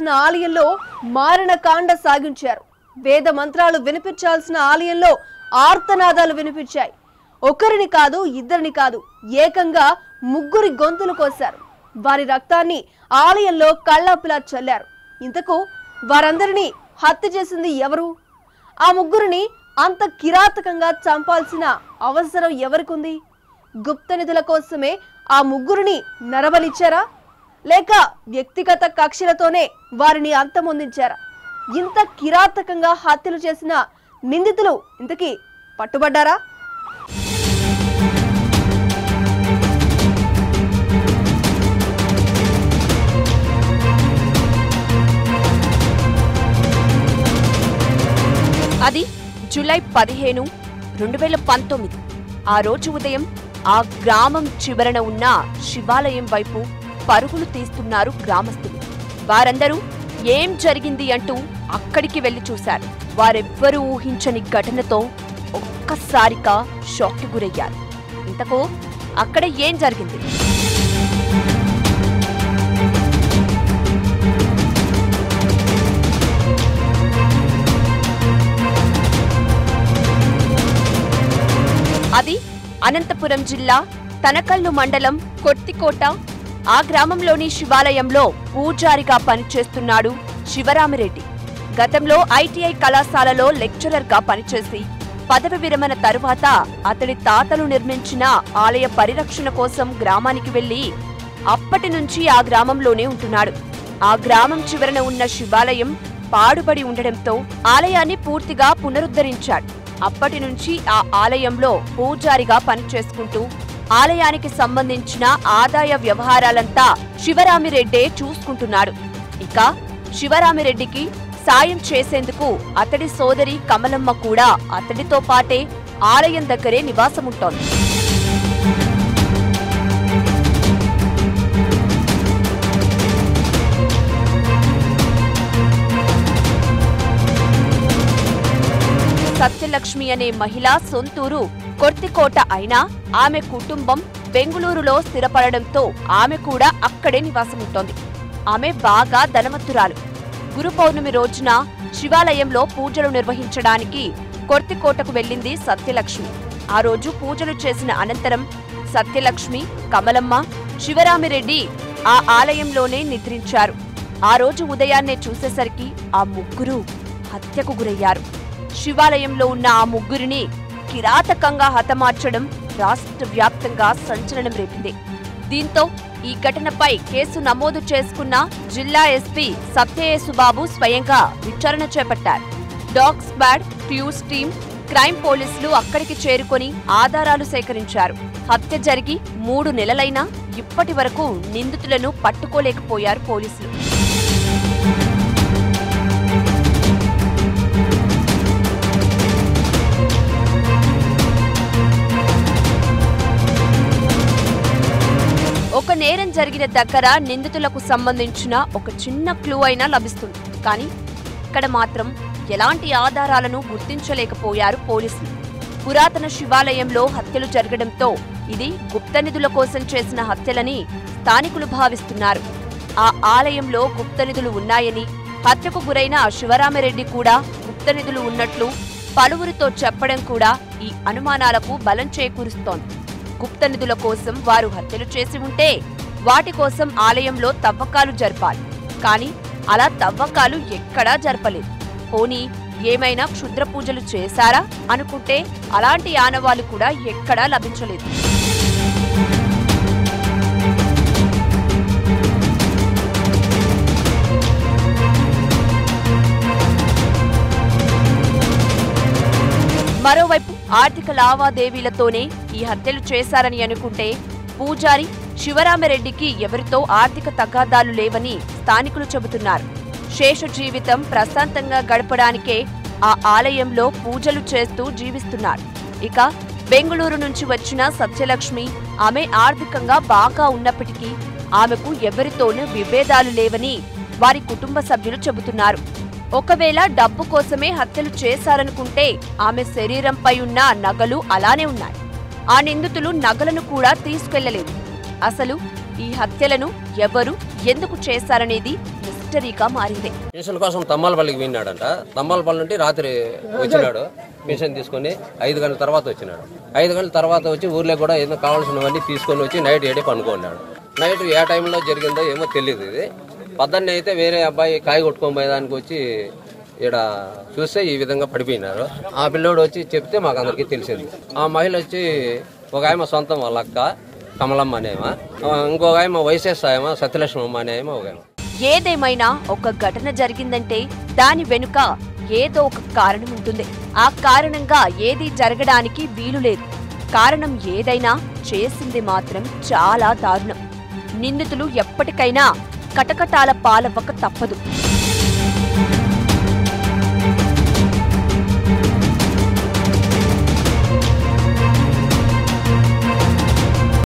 చేసిన ఆలయంలో మారణకాండ సాగించారు వేద మంత్రాలు వినిపించాల్సిన ఆలయంలో ఆర్తనాదాలు వినిపించాయి ఒకరిని కాదు ఇద్దరిని కాదు ఏకంగా ముగ్గురి గొంతులు కోశారు వారి రక్తాన్ని ఆలయంలో కళ్ళాపిలా చల్లారు ఇంతకు వారందరినీ హత్య చేసింది ఎవరు ఆ ముగ్గురిని అంత కిరాతకంగా చంపాల్సిన అవసరం ఎవరికుంది గుప్త నిధుల కోసమే ఆ ముగ్గురిని నరబలిచ్చారా లేక వ్యక్తిగత కక్షలతోనే వారిని అంతమొందించారా ఇంత కిరాతకంగా హత్యలు చేసిన నిందితులు ఇంతకీ పట్టుబడ్డారా అది జూలై పదిహేను రెండు వేల పంతొమ్మిది ఆ రోజు ఉదయం ఆ గ్రామం చివరన ఉన్న శివాలయం వైపు పరుగులు తీస్తున్నారు గ్రామస్తులు వారందరూ ఏం జరిగింది అంటూ అక్కడికి వెళ్లి చూశారు వారెవ్వరూ ఊహించని ఘటనతో ఒక్కసారిగా షాక్కి గురయ్యారు ఇంతకు అక్కడ ఏం జరిగింది అది అనంతపురం జిల్లా తనకల్లు మండలం కొత్తికోట ఆ గ్రామంలోని శివాలయంలో పూజారిగా పనిచేస్తున్నాడు శివరామిరెడ్డి గతంలో ఐటీఐ కళాశాలలో లెక్చరర్గా పనిచేసి పదవి విరమణ తరువాత అతడి తాతలు నిర్మించిన ఆలయ పరిరక్షణ కోసం గ్రామానికి వెళ్లి అప్పటి నుంచి ఆ గ్రామంలోనే ఉంటున్నాడు ఆ గ్రామం చివరన ఉన్న శివాలయం పాడుబడి ఉండడంతో ఆలయాన్ని పూర్తిగా పునరుద్ధరించాడు అప్పటి నుంచి ఆ ఆలయంలో పూజారిగా పనిచేసుకుంటూ ఆలయానికి సంబంధించిన ఆదాయ వ్యవహారాలంతా శివరామిరెడ్డే చూసుకుంటున్నాడు ఇక శివరామిరెడ్డికి సాయం చేసేందుకు అతడి సోదరి కమలమ్మ కూడా అతడితో పాటే ఆలయం దగ్గరే నివాసముంటోంది సత్యలక్ష్మి అనే మహిళ సొంతూరు కొర్తికోట అయినా ఆమె కుటుంబం బెంగుళూరులో స్థిరపడడంతో ఆమె కూడా అక్కడే నివాసముంటోంది ఆమె బాగా ధనవంతురాలు గురు పౌర్ణమి రోజున శివాలయంలో పూజలు నిర్వహించడానికి కొర్తికోటకు వెళ్ళింది సత్యలక్ష్మి ఆ రోజు పూజలు చేసిన అనంతరం సత్యలక్ష్మి కమలమ్మ శివరామిరెడ్డి ఆ ఆలయంలోనే నిద్రించారు ఆ రోజు ఉదయాన్నే చూసేసరికి ఆ ముగ్గురు హత్యకు గురయ్యారు శివాలయంలో ఉన్న ఆ ముగ్గురిని కిరాతకంగా హతమార్చడం రాష్ట్ర వ్యాప్తంగా సంచలనం రేపింది దీంతో ఈ ఘటనపై కేసు నమోదు చేసుకున్న జిల్లా ఎస్పీ సత్యయేసుబాబు స్వయంగా విచారణ చేపట్టారు dog squad clues team crime పోలీసులు అక్కడికి చేరుకొని ఆధారాలు సేకరించారు హత్య జరిగి మూడు నెలలైనా ఇప్పటి వరకు నిందితులను పట్టుకోలేకపోయారు పోలీసులు ఒక నేరం జరిగిన దగ్గర నిందితులకు సంబంధించిన ఒక చిన్న క్లూ అయినా లభిస్తుంది కానీ ఇక్కడ మాత్రం ఎలాంటి ఆధారాలను గుర్తించలేకపోయారు పోలీసులు పురాతన శివాలయంలో హత్యలు జరగడంతో ఇది గుప్త నిధుల కోసం చేసిన హత్యలని స్థానికులు భావిస్తున్నారు ఆ ఆలయంలో గుప్త నిధులు ఉన్నాయని హత్యకు గురైన శివరామిరెడ్డి కూడా గుప్త నిధులు ఉన్నట్లు పలువురితో చెప్పడం కూడా ఈ అనుమానాలకు బలం చేకూరుస్తోంది గుప్త నిధుల కోసం వారు హత్యలు చేసి ఉంటే వాటి కోసం ఆలయంలో తవ్వకాలు జరపాలి కానీ అలా తవ్వకాలు ఎక్కడా జరపలేదు పోనీ ఏమైనా క్షుద్ర పూజలు చేశారా అనుకుంటే అలాంటి ఆనవాలు కూడా ఎక్కడా లభించలేదు మరోవైపు ఆర్థిక లావాదేవీలతోనే ఈ హత్యలు చేశారని అనుకుంటే పూజారి శివరామరెడ్డికి ఎవరితో ఆర్థిక తగాదాలు లేవని స్థానికులు చెబుతున్నారు శేష జీవితం ప్రశాంతంగా గడపడానికే ఆ ఆలయంలో పూజలు చేస్తూ జీవిస్తున్నారు ఇక బెంగుళూరు నుంచి వచ్చిన సత్యలక్ష్మి ఆమె ఆర్థికంగా బాగా ఉన్నప్పటికీ ఆమెకు ఎవరితోనూ విభేదాలు లేవని వారి కుటుంబ సభ్యులు చెబుతున్నారు ఒకవేళ డబ్బు కోసమే హత్యలు చేశారనుకుంటే ఆమె శరీరంపై ఉన్న నగలు అలానే ఉన్నాయి ఆ నిందితులు నగలను కూడా తీసుకెళ్లలేదు అసలు ఈ హత్యలను ఎవరు ఎందుకు చేశారనేది మిస్టరీ మిస్టరీగా మారింది పెన్షన్ కోసం తమ్మాలపల్లికి విన్నాడంట తమ్మాలపల్లి నుండి రాత్రి వచ్చినాడు పెన్షన్ తీసుకొని ఐదు గంటల తర్వాత వచ్చినాడు ఐదు గంటల తర్వాత వచ్చి ఊర్లో కూడా ఏదో కావాల్సినవన్నీ తీసుకొని వచ్చి నైట్ ఏడే పనుకున్నాడు నైట్ ఏ టైంలో జరిగిందో ఏమో తెలియదు ఇది పద్దన్నే అయితే వేరే అబ్బాయి కాయ కొట్టుకొని పోయేదానికి వచ్చి ఇక్కడ చూస్తే ఈ విధంగా పడిపోయినారు ఆ పిల్లోడు వచ్చి చెప్తే మాకు అందరికీ తెలిసింది ఆ మహిళ వచ్చి ఒక ఆయమ సొంతం వాళ్ళ అక్క కమలమ్మ అనేమా ఇంకొక ఆయమ వైఎస్ఎస్ ఆయమ సత్యలక్ష్మమ్మ అనేమో ఒక ఆయమ ఏదేమైనా ఒక ఘటన జరిగిందంటే దాని వెనుక ఏదో ఒక కారణం ఉంటుంది ఆ కారణంగా ఏది జరగడానికి వీలు లేదు కారణం ఏదైనా చేసింది మాత్రం చాలా దారుణం నిందితులు ఎప్పటికైనా కటకటాల పాలవ్వక తప్పదు